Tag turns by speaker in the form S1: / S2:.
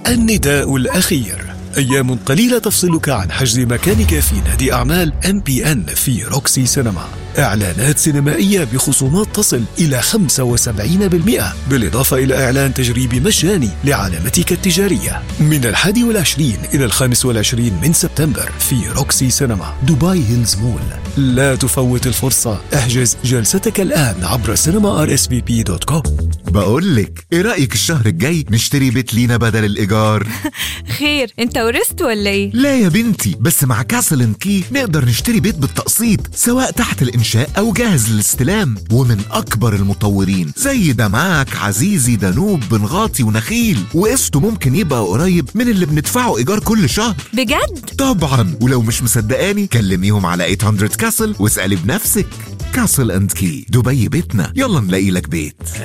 S1: النداء الأخير أيام قليلة تفصلك عن حجز مكانك في نادي أعمال ام بي ان في روكسي سينما إعلانات سينمائية بخصومات تصل إلى 75% بالإضافة إلى إعلان تجريبي مجاني لعلامتك التجارية من الحادي والعشرين إلى الخامس والعشرين من سبتمبر في روكسي سينما دبي هيلز مول لا تفوت الفرصة احجز جلستك الآن عبر سينما ار اس في بي دوت كوم
S2: بقولك ايه رأيك الشهر الجاي نشتري بيت لينا بدل الإيجار؟
S3: خير انت ورثت ولا ايه
S2: لا يا بنتي بس مع كاسل اند كي نقدر نشتري بيت بالتقسيط سواء تحت الإنشاء أو جاهز للاستلام ومن أكبر المطورين زي دمعك عزيزي دانوب بنغاطي ونخيل وقسطه ممكن يبقى قريب من اللي بندفعه إيجار كل شهر
S3: بجد
S2: طبعا ولو مش مصدقاني كلميهم على 800 كاسل واسألي بنفسك كاسل اند كي دبي بيتنا يلا نلاقي لك بيت